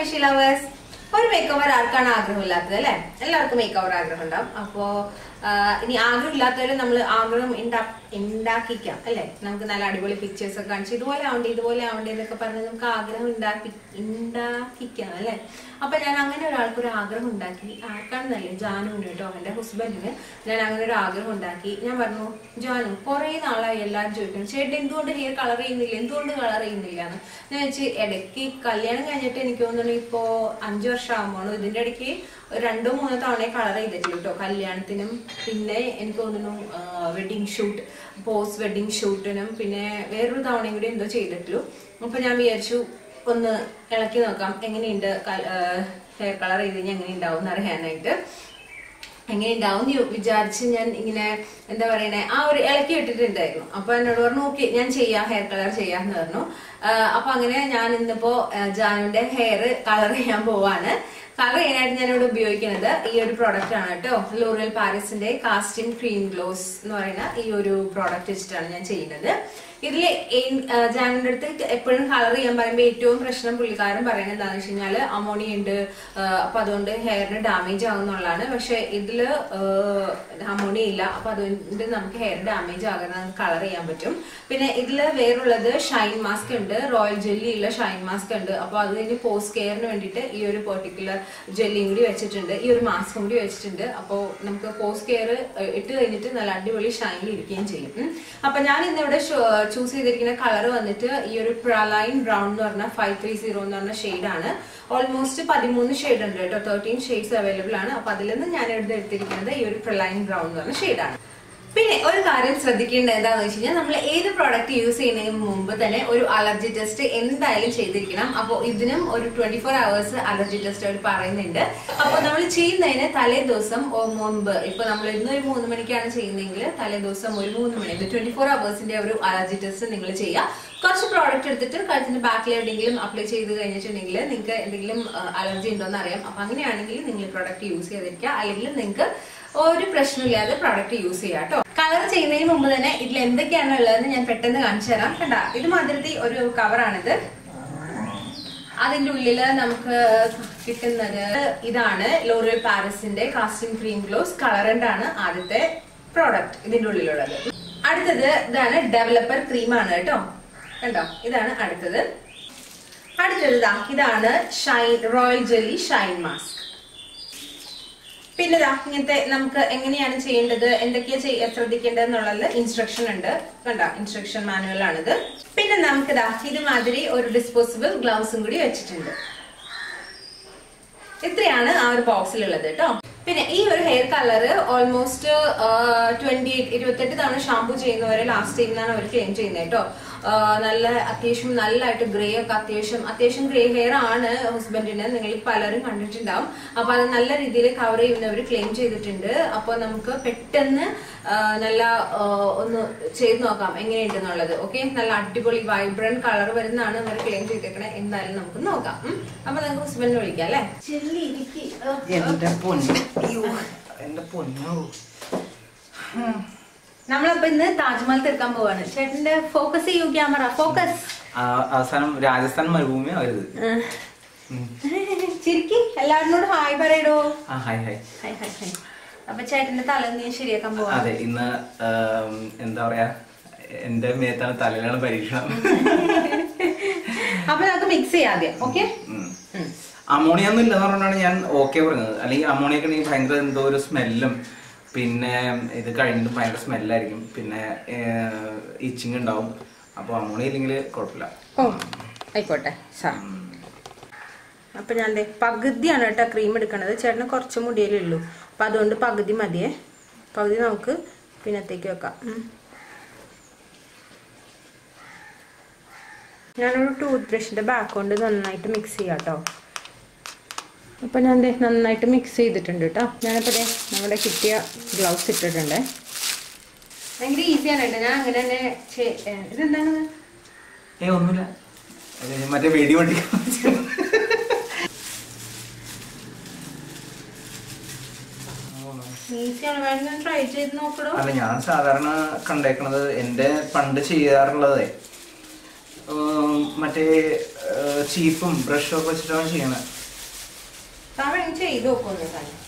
ഐഷി lovers ഒരു makeover ആർക്കാണ് ആഗ്രഹമില്ലാത്തത് അല്ലെ എല്ലാവർക്കും മേക്ക് ഓവർ ആഗ്രഹം ഉണ്ടാവും അപ്പോ ആ, ഇനി ആഗ്രഹം ഇല്ലാത്തവര് നമ്മൾ ആഗ്രഹം ഉണ്ടാ- ഉണ്ടാക്കിക്കാം അല്ലെ നമുക്ക് നല്ല അടിപൊളി പിക്ചേഴ്സ് ഒക്കെ കാണിച്ച് ഇതുപോലെ ആവണ്ടേ ഇതുപോലെ ആവണ്ടേ എന്നൊക്കെ പറഞ്ഞ് നമുക്ക് ആഗ്രഹം ഉണ്ടാക്കി ഉണ്ടാക്കിക്കാം അല്ലെ അപ്പൊ ഞാൻ അങ്ങനെ ഒരാൾക്ക് ഒരു ആഗ്രഹം ഉണ്ടാക്കി ആർക്കാണെന്നല്ലേ ജാനുവിന് കേട്ടോ എന്റെ ഹസ്ബൻഡിന് ഞാൻ അങ്ങനെ ഒരു ആഗ്രഹം ഉണ്ടാക്കി ഞാൻ പറഞ്ഞു ജാനു കുറെ നാളായി എല്ലാവരും ചോദിക്കുന്നു ചേട്ടൻ എന്തുകൊണ്ട് ഹെയർ കളർ ചെയ്യുന്നില്ല എന്തുകൊണ്ട് കളർ ചെയ്യുന്നില്ല എന്ന് ഞാൻ വെച്ച് ഇടയ്ക്ക് കല്യാണം കഴിഞ്ഞിട്ട് എനിക്ക് തോന്നുന്നു ഇപ്പോ അഞ്ചു വർഷം ആകുമ്പോൾ ഇതിന്റെ ഇടയ്ക്ക് ഒരു രണ്ടോ മൂന്നോ തവണ കളർ ചെയ്തിട്ടുള്ളൂ കേട്ടോ കല്യാണത്തിനും പിന്നെ എനിക്ക് തോന്നുന്നു വെഡിങ് ഷൂട്ട് പോസ്റ്റ് വെഡിങ് ഷൂട്ടിനും പിന്നെ വേറൊരു തവണയും കൂടി എന്തോ ചെയ്തിട്ടുള്ളൂ അപ്പൊ ഞാൻ വിചാരിച്ചു ഒന്ന് ഇളക്കി നോക്കാം എങ്ങനെയുണ്ട് ഹെയർ കളർ ചെയ്ത് കഴിഞ്ഞാൽ എങ്ങനെ ഉണ്ടാവും എന്ന് അറിയാനായിട്ട് എങ്ങനെ ഉണ്ടാവും എന്ന് വിചാരിച്ച് ഞാൻ ഇങ്ങനെ എന്താ പറയണേ ആ ഒരു ഇളക്കി ഇട്ടിട്ടുണ്ടായിരുന്നു അപ്പൊ എന്നോട് പറഞ്ഞു ഓക്കെ ഞാൻ ചെയ്യാം ഹെയർ കളർ ചെയ്യാന്ന് പറഞ്ഞു ആ, അപ്പൊ അങ്ങനെ ഞാൻ ഇന്നിപ്പോ ആ, ജാനുവിന്റെ ഹെയർ കളർ ചെയ്യാൻ പോവാണ് കളർ ചെയ്യാനായിട്ട് ഞാൻ ഇവിടെ ഉപയോഗിക്കുന്നത് ഈ ഒരു പ്രോഡക്റ്റ് ആണ് കേട്ടോ ലോറിയൽ പാരീസിന്റെ കാസ്റ്റിൻ ക്രീം ഗ്ലോസ് എന്ന് പറയുന്ന ഈ ഒരു പ്രോഡക്റ്റ് വെച്ചിട്ടാണ് ഞാൻ ചെയ്യുന്നത് ഇതിൽ ജാനിന്റെ അടുത്ത് എപ്പോഴും കളർ ചെയ്യാൻ പറയുമ്പോൾ ഏറ്റവും പ്രശ്നം പുള്ളിക്കാരൻ പറയുന്നത് എന്താണെന്ന് വെച്ച് കഴിഞ്ഞാൽ അമോണിയ ഉണ്ട് ആ, അപ്പൊ അതുകൊണ്ട് ഹെയറിന് ഡാമേജ് ആവുന്നുള്ളതാണ് പക്ഷെ ഇതില് അമോണിയ ഇല്ല അപ്പൊ അതുകൊണ്ട് നമുക്ക് ഹെയർ ഡാമേജ് ആകാതെ നമുക്ക് കളർ ചെയ്യാൻ പറ്റും പിന്നെ ഇതില് വേറുള്ളത് ഷൈൻ മാസ്ക് ഉണ്ട് റോയൽ ജെല്ലി ഉള്ള ഷൈൻ മാസ്ക് ഉണ്ട് അപ്പൊ അത് കഴിഞ്ഞ് പോസ്റ്റ് കെയറിന് വേണ്ടിയിട്ട് ഈ ഒരു പെർട്ടിക്കുലർ ജെല്ലിയും കൂടി വെച്ചിട്ടുണ്ട് ഈ ഒരു മാസ്കും കൂടി വെച്ചിട്ടുണ്ട് അപ്പോൾ നമുക്ക് പോസ്റ്റ് കെയർ ഇട്ട് കഴിഞ്ഞിട്ട് നല്ല അടിപൊളി ഷൈനിൽ ഇരിക്കുകയും ചെയ്യും ഉം. അപ്പൊ ഞാൻ ഇന്നിവിടെ ചൂസ് ചെയ്തിരിക്കുന്ന കളർ വന്നിട്ട് ഈ ഒരു പ്രലൈൻ ബ്രൗൺ എന്ന് പറഞ്ഞ ഫൈവ് ത്രീ സീറോ എന്ന് പറഞ്ഞ ഷെയ്ഡാണ് ഓൾമോസ്റ്റ് പതിമൂന്ന് ഷെയ്ഡ് ഉണ്ട് കേട്ടോ തേർട്ടീൻ ഷെയ്ഡ്സ് അവൈലബിൾ ആണ് അപ്പൊ അതിൽ നിന്ന് ഞാൻ എടുത്ത് എടുത്തിരിക്കുന്നത് ഈ ഒരു പ്രലൈൻ ബ്രൗൺ എന്ന് പറഞ്ഞ ഷെയ്ഡാണ് പിന്നെ ഒരു കാര്യം ശ്രദ്ധിക്കേണ്ടത് എന്താണെന്ന് വെച്ച് കഴിഞ്ഞാൽ നമ്മൾ ഏത് പ്രോഡക്റ്റ് യൂസ് ചെയ്യുന്നതിന് മുമ്പ് തന്നെ ഒരു അലർജി ടെസ്റ്റ് എന്തായാലും ചെയ്തിരിക്കണം അപ്പോൾ ഇതിനും ഒരു twenty four hours allergy test അവർ പറയുന്നുണ്ട് അപ്പോൾ നമ്മൾ ചെയ്യുന്നതിന് തലേ ദിവസം ഓ- മുമ്പ് ഇപ്പൊ നമ്മൾ ഇന്ന് ഒരു മൂന്ന് മണിക്കാണ് ചെയ്യുന്നതെങ്കിൽ തലേ ദിവസം ഒരു മൂന്ന് മണി ട്വന്റി ഫോർ അവേഴ്സിന്റെ ഒരു അലർജി ടെസ്റ്റ് നിങ്ങൾ ചെയ്യുക കുറച്ച് പ്രോഡക്റ്റ് എടുത്തിട്ട് കഴുത്തിന്റെ ബാക്കിൽ എവിടെയെങ്കിലും അപ്ലൈ ചെയ്ത് കഴിഞ്ഞിട്ടുണ്ടെങ്കിൽ നിങ്ങൾക്ക് എന്തെങ്കിലും അലർജി ഉണ്ടോന്ന് അറിയാം അപ്പൊ അങ്ങനെയാണെങ്കിൽ നിങ്ങൾ പ്രോഡക്റ്റ് യൂസ് ചെയ്തിരിക്കുക അല്ലെങ്കിൽ നിങ്ങൾക്ക് ഒരു പ്രശ്നമില്ലാതെ പ്രോഡക്റ്റ് യൂസ് ചെയ്യാം കേട്ടോ കളർ ചെയ്യുന്നതിന് മുമ്പ് തന്നെ ഇതിൽ എന്തൊക്കെയാണ് ഉള്ളതെന്ന് ഞാൻ പെട്ടെന്ന് കാണിച്ചു തരാം കണ്ട ഇത് മാതിരത്തെ ഒരു കവറാണിത് അതിന്റെ ഉള്ളില് നമുക്ക് കിട്ടുന്നത് ഇതാണ് ലോറിയൽ പാരസിന്റെ കാസ്റ്റിംഗ് ക്രീം ഗ്ലോസ് കളറന്റ് ആണ് ആദ്യത്തെ പ്രോഡക്റ്റ് ഇതിന്റെ ഉള്ളിലുള്ളത് അടുത്തത് ഇതാണ് ഡെവലപ്പർ ക്രീമാണ് കേട്ടോ കണ്ടോ ഇതാണ് അടുത്തത് അടുത്തത് ദാ ഇതാണ് shine royal jelly shine mask പിന്നെ ദാ ഇങ്ങനത്തെ നമുക്ക് എങ്ങനെയാണ് ചെയ്യേണ്ടത് എന്തൊക്കെയാ ചെയ്യ- ശ്രദ്ധിക്കേണ്ടത് എന്നുള്ളത് ഇൻസ്ട്രക്ഷൻ ഉണ്ട് കണ്ട ഇൻസ്ട്രക്ഷൻ മാനുവൽ ആണിത് പിന്നെ നമുക്ക് ദാ ഇതുമാതിരി ഒരു ഡിസ്പോസിബിൾ ഗ്ലൗസും കൂടി വെച്ചിട്ടുണ്ട് ഇത്രയാണ് ആ ഒരു ബോക്സിലുള്ളത് കേട്ടോ പിന്നെ ഈ ഒരു hair colour almost twenty eight ഇരുപത്തെട്ട് തവണ ഷാമ്പു ചെയ്യുന്നവരെ ലാസ്റ്റ് ചെയ്യുന്നതാണ് അവർ ക്ലെയിം ചെയ്യുന്നത് കേട്ടോ ആ, നല്ല അത്യാവശ്യം നല്ലതായിട്ട് ഗ്രേ ഒക്കെ അത്യാവശ്യം അത്യാവശ്യം ഗ്രേ ഹെയർ ആണ് ഹസ്ബൻഡിന് നിങ്ങൾ പലരും കണ്ടിട്ടുണ്ടാവും അപ്പൊ അത് നല്ല രീതിയിൽ കവർ ചെയ്യുന്നവർ ക്ലെയിം ചെയ്തിട്ടുണ്ട് അപ്പൊ നമുക്ക് പെട്ടെന്ന് ആ, നല്ല ആ, ഒന്ന് ചെയ്ത് നോക്കാം എങ്ങനെയുണ്ടെന്നുള്ളത് ഓക്കെ നല്ല അടിപൊളി വൈബ്രന്റ് കളർ വരുന്നതാണ് അവർ ക്ലെയിം ചെയ്തേക്കണേ എന്തായാലും നമുക്ക് നോക്കാം ഉം. അപ്പൊ നമുക്ക് ഹസ്ബൻഡിനെ വിളിക്കാം അല്ലേ ചെല്ലി ഇരിക്ക്. ആ, ആ. എന്റെ പൊന്നു അയ്യോ എന്റെ പൊന്നു നമ്മളപ്പോ ഇന്ന് താജ്മഹൽ തീർക്കാൻ പോവാണ് ചേട്ടന്റെ ഫോക്കസ് ചെയ്യൂ ക്യാമറ ഫോക്കസ് ആ, അവസാനം രാജസ്ഥാൻ മരുഭൂമി ആവരുത് ഉം. ചിരിക്കി എല്ലാവരോടും ഹായ് പറയടോ ആ hi hi hi hi hi അപ്പൊ ചേട്ടന്റെ തല നീ ശരിയാക്കാൻ പോവാ അതെ ഇന്ന് ആം, എന്താ പറയാ എന്റെ മേത്താണ് തലയിലാണ് പരീക്ഷണം അപ്പൊ നമുക്ക് മിക്സ് ചെയ്യാം ആദ്യം ഓക്കെ ഉം. അമോണിയ ഒന്നും ഇല്ലെന്ന് പറഞ്ഞാണ് ഞാൻ ഓക്കെ പറഞ്ഞത് അല്ലെങ്കിൽ അമോണിയ ഒക്കെ ഉണ്ടെങ്കിൽ ഭയങ്കര എന്തോ ഒരു സ്മെല്ലും പിന്നെ ഇത് കഴിഞ്ഞിട്ട് ഭയങ്കര സ്മെല്ലായിരിക്കും പിന്നെ ഇച്ചിങ് ഉണ്ടാവും അപ്പോൾ അമോണിയ ഇല്ലെങ്കിൽ കുഴപ്പമില്ല ഓ ആയിക്കോട്ടെ സാർ അപ്പൊ ഞാൻ ദേ പകുതിയാണ് കേട്ടോ ക്രീം എടുക്കണത് ചേട്ടന് കുറച്ച് മുടിയല്ലേ ഉള്ളൂ അപ്പൊ അതുകൊണ്ട് പകുതി മതിയേ പകുതി നമുക്ക് പിന്നത്തേക്ക് വെക്കാം ഉം. ഞാനൊരു ടൂത്ത് ബ്രഷിന്റെ ബാക്ക് കൊണ്ട് നന്നായിട്ട് മിക്സ് ചെയ്യാം കേട്ടോ അപ്പൊ ഞാൻ ദേ നന്നായിട്ട് മിക്സ് ചെയ്തിട്ടുണ്ട് കേട്ടോ ഞാനിപ്പോ ദേ നമ്മുടെ കിട്ടിയ ഗ്ലൗസ് ഇട്ടിട്ടുണ്ട് ഭയങ്കര ഈസിയാണ് കേട്ടോ ഞാൻ അങ്ങനെ തന്നെ ചെയ്- ഏ, ഇതെന്താണ് ഏ ഒന്നുമില്ല അത് മറ്റേ വെടി വണ്ടി ഈസിയാണ് വേണമെങ്കിൽ ട്രൈ ചെയ്ത് നോക്കണോ അല്ല ഞാൻ സാധാരണ കണ്ടേക്കണത് എൻ്റെ പണ്ട് ചെയ്യാറുള്ളത് മറ്റേ ചീപ്പും ബ്രഷും ഒക്കെ വെച്ചിട്ടാണ് ചെയ്യണത് ചെയ്ത് നോക്കുമെന്ന് കാണിച്ചു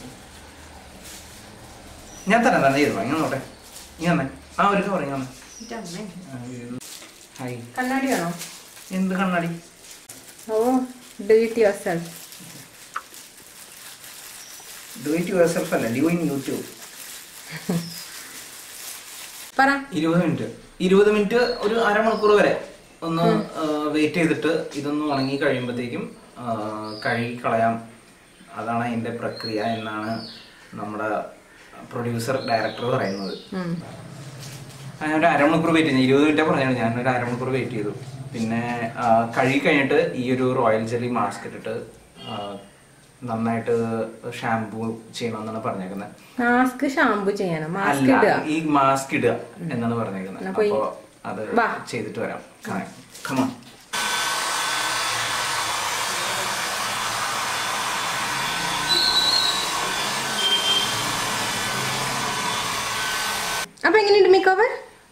ഞാൻ തരാം തന്നെ ചെയ്തു ഇങ്ങനെ നോട്ടെ ഇങ്ങനെ തന്നെ ആ ഒരു കവർ ഇങ്ങനെ തന്നെ. എൻ്റെ അമ്മേ. ഹായ് കണ്ണാടി വേണോ എന്ത് കണ്ണാടി oh do it yourself do it yourself അല്ല ഡു ഇൻ യൂട്യൂബ് പറ ഇരുപത് മിനിറ്റ് ഇരുപത് മിനിറ്റ് ഒരു അരമണിക്കൂർ വരെ ഒന്ന് വെയിറ്റ് ചെയ്തിട്ട് ഇതൊന്ന് ഉണങ്ങി കഴിയുമ്പോഴത്തേക്കും ആ, കഴുകി കളയാം അതാണ് അതിന്റെ പ്രക്രിയ എന്നാണ് നമ്മുടെ പ്രൊഡ്യൂസർ ഡയറക്ടർ പറയുന്നത് ഉം. ഞാൻ ഒരു അരമണിക്കൂർ വെയിറ്റ് ചെയ്തു ഇരുപത് മിനിറ്റ് പറഞ്ഞാണ് ഞാൻ ഒരു അരമണിക്കൂർ വെയിറ്റ് ചെയ്തു പിന്നെ ആ, കഴുകി കഴിഞ്ഞിട്ട് ഈ ഒരു റോയൽ ജെല്ലി മാസ്ക് ഇട്ടിട്ട് ആ, നന്നായിട്ട് ഷാംപൂ ചെയ്യണമെന്നാണ് പറഞ്ഞേക്കുന്നത് മാസ്ക് ഷാമ്പു ചെയ്യണം മാസ്ക് അല്ല ഇടുക ഈ മാസ്ക് ഇടുക എന്നാണ് പറഞ്ഞേക്കുന്നത് അപ്പൊ ഈ- അപ്പൊ അത് വാ. ചെയ്തിട്ട് വരാം കമോൺ അപ്പൊ എങ്ങനെയുണ്ട് മേക്ക് ഓവർ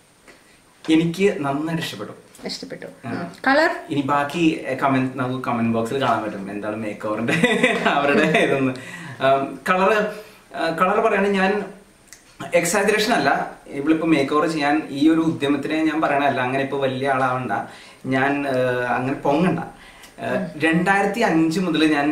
എനിക്ക് നന്നായിട്ട് ഇഷ്ടപ്പെട്ടു ഇഷ്ടപ്പെട്ടു ആ. കളർ ഇനി ബാക്കി കമന്റ് നമുക്ക് കമന്റ് ബോക്സിൽ കാണാൻ പറ്റും എന്താണ് മേക്ക് ഓവറിന്റെ അവരുടെ ഇതൊന്ന് കളറ് കളർ പറയുകയാണെങ്കിൽ ഞാൻ എക്സാജറേഷൻ അല്ല ഇവളിപ്പോ മേക്ക് ഓവർ ചെയ്യാൻ ഈ ഒരു ഉദ്യമത്തിനെ ഞാൻ പറയണല്ല അങ്ങനെ ഇപ്പൊ വലിയ ആളാവണ്ട ഞാൻ ആ, അങ്ങനെ പൊങ്ങണ്ട ആ, രണ്ടായിരത്തി അഞ്ച് മുതൽ ഞാൻ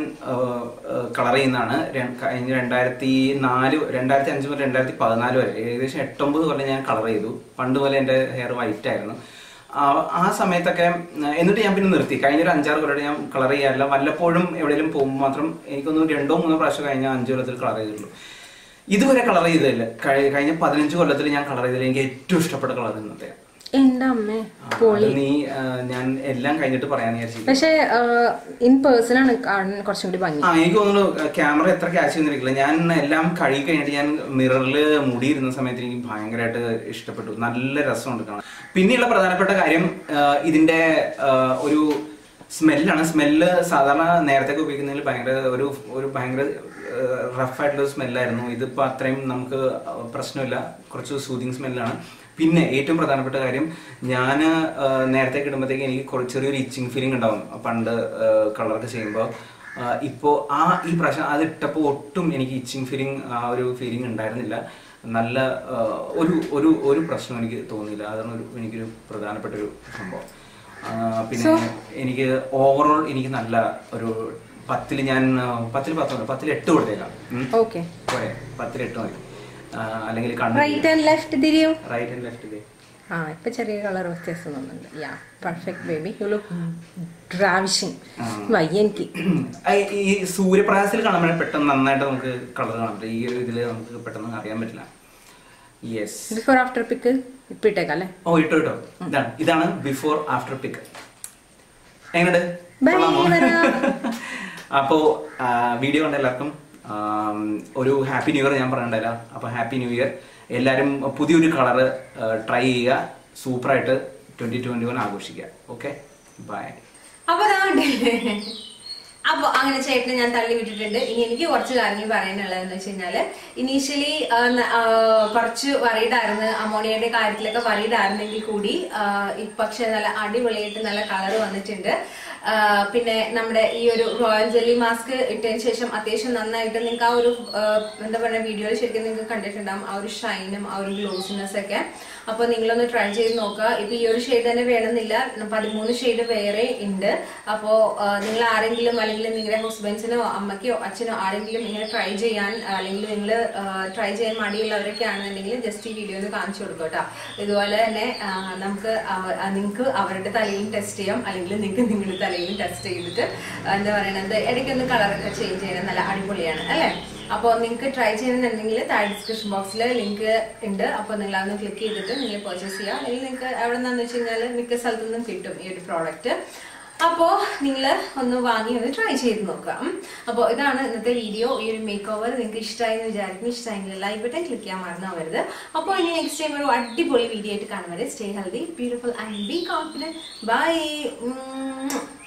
കളർ ചെയ്യുന്നതാണ് ര- കഴിഞ്ഞ രണ്ടായിരത്തി നാല് രണ്ടായിരത്തി അഞ്ച് മുതൽ രണ്ടായിരത്തി പതിനാല് വരെ ഏകദേശം എട്ടൊമ്പത് കൊല്ലം ഞാൻ കളർ ചെയ്തു പണ്ട് പോലെ എൻ്റെ ഹെയർ വൈറ്റ് ആയിരുന്നു ആ- ആ സമയത്തൊക്കെ ഉം, എന്നിട്ട് ഞാൻ പിന്നെ നിർത്തി കഴിഞ്ഞ ഒരു അഞ്ചാറ് കൊല്ലം ഞാൻ കളർ ചെയ്യാറില്ല വല്ലപ്പോഴും എവിടെയെങ്കിലും പോകുമ്പോൾ മാത്രം എനിക്കൊന്ന് രണ്ടോ മൂന്നോ പ്രാവശ്യം കഴിഞ്ഞ അഞ്ചു കൊല്ലത്തിൽ കളർ ചെയ്തിട്ടുള്ളൂ ഇതുവരെ കളർ ചെയ്തില്ല കഴി- കഴിഞ്ഞ പതിനഞ്ച് കൊല്ലത്തിൽ ഞാൻ കളർ ചെയ്തതിൽ എനിക്ക് ഏറ്റവും ഇഷ്ടപ്പെട്ട കളർ ഇന്നത്തെ എന്റെ അമ്മേ അത് നീ ആ, ഞാൻ എല്ലാം കഴിഞ്ഞിട്ട് പറയാന്ന് വിചാരിച്ചു പക്ഷെ ഇൻ പേഴ്സൺ ആണ് കാണാൻ കുറച്ചും കൂടി ഭംഗി ആ എനിക്ക് തോന്നുന്നു ക്യാമറ എത്ര ക്യാച്ച് ചെയ്യുന്നിരിക്കില്ല ഞാൻ എല്ലാം കഴുകി കഴിഞ്ഞിട്ട് ഞാൻ മിററിൽ മുടിയിരുന്ന സമയത്ത് എനിക്ക് ഭയങ്കരമായിട്ട് ഇഷ്ടപ്പെട്ടു നല്ല രസമുണ്ട് കാണാൻ പിന്നെയുള്ള പ്രധാനപ്പെട്ട കാര്യം ആ, ഇതിന്റെ ആ, ഒരു സ്മെല്ലാണ് സ്മെല്ല് സാധാരണ നേരത്തെ ഉപയോഗിക്കുന്നതിൽ ഭയങ്കര ഒരു ഒരു ഭയങ്കര റഫ് ആയിട്ടുള്ള സ്മെല്ലായിരുന്നു ഇതിപ്പോ അത്രയും നമുക്ക് പ്രശ്നമില്ല കുറച്ച് സൂതിങ് സ്മെല്ലാണ് പിന്നെ ഏറ്റവും പ്രധാനപ്പെട്ട കാര്യം ഞാൻ നേരത്തെ കിടുമ്പോഴത്തേക്ക് എനിക്ക് കുറച്ച് ചെറിയൊരു ഇച്ചിങ് ഫീലിംഗ് ഉണ്ടാവും പണ്ട് കളറൊക്കെ ചെയ്യുമ്പോൾ ഇപ്പോൾ ആ ഈ പ്രാവശ്യം അത് ഇട്ടപ്പോൾ ഒട്ടും എനിക്ക് ഇച്ചിങ് ഫീലിംഗ് ആ ഒരു ഫീലിംഗ് ഉണ്ടായിരുന്നില്ല നല്ല ആ, ഒരു ഒരു ഒരു പ്രശ്നം എനിക്ക് തോന്നിയില്ല അതാണ് ഒരു എനിക്കൊരു പ്രധാനപ്പെട്ട ഒരു സംഭവം ആ, പിന്നെ എനിക്ക് ഓവറോൾ എനിക്ക് നല്ല ഒരു പത്തിൽ ഞാൻ ആ, പത്തിൽ പത്ത് പത്തിൽ എട്ട് കൊടുത്തേക്കാം ഉം. ഓക്കെ പോരെ പത്തിൽ എട്ട് മതി ആ, അല്ലെങ്കിൽ കണ്ണു റൈറ്റ് ആൻഡ് ലെഫ്റ്റ് തിരിയൂ റൈറ്റ് ആൻഡ് ലെഫ്റ്റ് ആ ഇപ്പൊ ചെറിയ കളർ വ്യത്യാസം തോന്നുന്നുണ്ട് yeah perfect baby you look ravishing വയ്യ എനിക്ക് ഈ സൂര്യപ്രകാശത്തിൽ കാണുമ്പോൾ പെട്ടെന്ന് നന്നായിട്ട് നമുക്ക് കളർ കാണാൻ പറ്റും ഈ ഒരു ഇതിൽ നമുക്ക് പെട്ടെന്ന് അറിയാൻ പറ്റില്ല യെസ് ബിഫോർ ആഫ്റ്റർ പിക്ക് ഇപ്പൊ ഇട്ടേക്കാം അല്ലേ ഓ ഇട്ടോ ഇട്ടോ ഇതാണ് ഇതാണ് ബിഫോർ ആഫ്റ്റർ പിക്ക് എങ്ങനെയുണ്ട് Bye, കൊള്ളാമോ? വരാ. അപ്പോ ആ, വീഡിയോ കണ്ട എല്ലാവർക്കും ആം, ഒരു ഹാപ്പി ന്യൂ ഇയർ ഞാൻ പറഞ്ഞിട്ടുണ്ടായില്ല അപ്പൊ ഹാപ്പി ന്യൂ ഇയർ എല്ലാവരും പുതിയൊരു കളറ് ട്രൈ ചെയ്യുക സൂപ്പറായിട്ട് ട്വന്റി ട്വന്റി വൺ ആഘോഷിക്കുക ഓക്കെ ബൈ അപ്പൊ അതാണ്ടില്ലേ അപ്പൊ അങ്ങനെ ചേട്ടനെ ഞാൻ തള്ളി വിട്ടിട്ടുണ്ട് ഇനി എനിക്ക് കുറച്ച് കാര്യങ്ങൾ പറയാനുള്ളതെന്ന് വെച്ച് കഴിഞ്ഞാല് ഇനീഷ്യലി കുറച്ച് വറീഡ് ആയിരുന്നു അമോണിയയുടെ കാര്യത്തിലൊക്കെ വറീഡ് ആയിരുന്നെങ്കിൽ കൂടി ആ, ഈ പക്ഷെ നല്ല അടിപൊളിയായിട്ട് നല്ല കളർ വന്നിട്ടുണ്ട് ആ, പിന്നെ നമ്മുടെ ഈ ഒരു റോയൽ ജെല്ലി മാസ്ക് ഇട്ടതിന് ശേഷം അത്യാവശ്യം നന്നായിട്ട് നിങ്ങൾക്ക് ആ ഒരു ആ, എന്താ പറയുക വീഡിയോയിൽ ശരിക്കും നിങ്ങൾക്ക് കണ്ടിട്ടുണ്ടാവും ആ ഒരു ഷൈനും ആ ഒരു ഗ്ലോസിനെസ് ഒക്കെ അപ്പൊ നിങ്ങളൊന്ന് ട്രൈ ചെയ്ത് നോക്കുക ഇപ്പൊ ഈ ഒരു ഷെയ്ഡ് തന്നെ വേണമെന്നില്ല പതിമൂന്ന് ഷെയ്ഡ് വേറെ ഉണ്ട് അപ്പോ ആ, നിങ്ങൾ ആരെങ്കിലും അല്ലെങ്കിൽ നിങ്ങളുടെ ഹസ്ബൻഡ്സിനോ അമ്മയ്ക്കോ അച്ഛനോ ആരെങ്കിലും ഇങ്ങനെ ട്രൈ ചെയ്യാൻ അല്ലെങ്കിൽ നിങ്ങൾ ട്രൈ ചെയ്യാൻ മടിയുള്ളവരൊക്കെ ആണെന്നുണ്ടെങ്കിൽ ജസ്റ്റ് ഈ വീഡിയോ ഒന്ന് കാണിച്ചു കൊടുക്കുക കേട്ടോ ഇതുപോലെ തന്നെ ആ, നമുക്ക് നിങ്ങൾക്ക് അവരുടെ തലയിലും ടെസ്റ്റ് ചെയ്യാം അല്ലെങ്കിൽ നിങ്ങൾക്ക് നിങ്ങളുടെ തലയിലും ടെസ്റ്റ് ചെയ്തിട്ട് ആ, എന്താ പറയുന്നത് ഇടയ്ക്കൊന്ന് കളറൊക്കെ ചേഞ്ച് ചെയ്യണം നല്ല അടിപൊളിയാണ് അല്ലേ അപ്പോൾ നിങ്ങൾക്ക് ട്രൈ ചെയ്യണമെന്നുണ്ടെങ്കിൽ താഴെ ഡിസ്ക്രിപ്ഷൻ ബോക്സിൽ ലിങ്ക് ഉണ്ട് അപ്പോൾ നിങ്ങൾ അതൊന്ന് ക്ലിക്ക് ചെയ്തിട്ട് നിങ്ങൾ പർച്ചേസ് ചെയ്യുക അല്ലെങ്കിൽ നിങ്ങൾക്ക് എവിടെ നിന്നാന്ന് വെച്ച് കഴിഞ്ഞാൽ മിക്ക സ്ഥലത്തു നിന്നും കിട്ടും ഈ ഒരു പ്രോഡക്റ്റ് അപ്പോൾ നിങ്ങൾ ഒന്ന് വാങ്ങി ഒന്ന് ട്രൈ ചെയ്ത് നോക്കുക അപ്പോൾ ഇതാണ് ഇന്നത്തെ വീഡിയോ ഈ ഒരു മേക്ക് ഓവർ നിങ്ങൾക്ക് ഇഷ്ടമായി എന്ന് വിചാരിക്കുന്നു ഇഷ്ടമായെങ്കിൽ ലൈക്ക് ബട്ടൺ ക്ലിക്ക് ചെയ്യാൻ മറന്നു പോകരുത് അപ്പോൾ ഇനി നെക്സ്റ്റ് ടൈം ഒരു അടിപൊളി വീഡിയോ ആയിട്ട് കാണുന്നത് stay healthy beautiful and be confident by